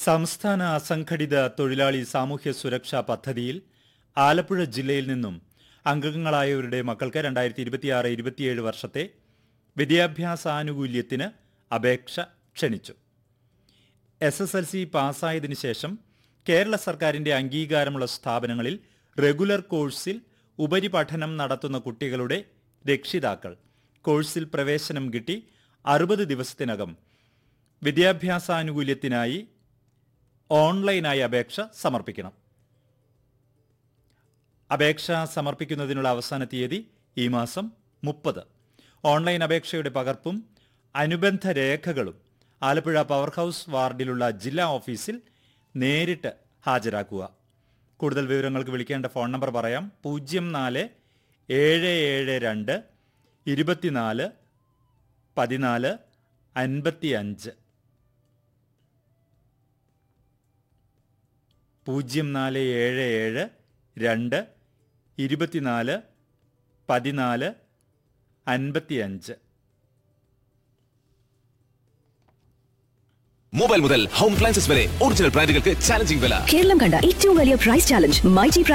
സംസ്ഥാന അസംഘടിത തൊഴിലാളി സാമൂഹ്യ സുരക്ഷാ പദ്ധതിയിൽ ആലപ്പുഴ ജില്ലയിൽ നിന്നും അംഗങ്ങളായവരുടെ മക്കൾക്ക് രണ്ടായിരത്തി ഇരുപത്തിയാറ് ഇരുപത്തിയേഴ് വർഷത്തെ വിദ്യാഭ്യാസാനുകൂല്യത്തിന് അപേക്ഷ ക്ഷണിച്ചു എസ് എസ് എൽ സി പാസ്സായതിനു ശേഷം കേരള സർക്കാരിന്റെ അംഗീകാരമുള്ള സ്ഥാപനങ്ങളിൽ റെഗുലർ കോഴ്സിൽ ഉപരിപഠനം നടത്തുന്ന കുട്ടികളുടെ രക്ഷിതാക്കൾ കോഴ്സിൽ പ്രവേശനം കിട്ടി അറുപത് ദിവസത്തിനകം വിദ്യാഭ്യാസാനുകൂല്യത്തിനായി ഓൺലൈനായി അപേക്ഷ സമർപ്പിക്കണം അപേക്ഷ സമർപ്പിക്കുന്നതിനുള്ള അവസാന തീയതി ഈ മാസം മുപ്പത് ഓൺലൈൻ അപേക്ഷയുടെ പകർപ്പും അനുബന്ധ രേഖകളും ആലപ്പുഴ പവർ ഹൗസ് വാർഡിലുള്ള ജില്ലാ ഓഫീസിൽ നേരിട്ട് ഹാജരാക്കുക കൂടുതൽ വിവരങ്ങൾക്ക് വിളിക്കേണ്ട ഫോൺ നമ്പർ പറയാം പൂജ്യം നാല് ഏഴ് ഏഴ് രണ്ട് ഇരുപത്തിനാല് പതിനാല് അൻപത്തി അഞ്ച് പൂജ്യം നാല് ഏഴ് ഏഴ് രണ്ട് ഇരുപത്തിനാല് പതിനാല് അൻപത്തി അഞ്ച് മൊബൈൽ മുതൽ ഹോം അപ്ലയൻസസ് വരെ ഒറിജിനൽ ബ്രാൻഡുകൾക്ക് ചാലഞ്ചിങ് വില കേരളം കണ്ട ഏറ്റവും വലിയ പ്രൈസ് ചാലഞ്ച് മൈജി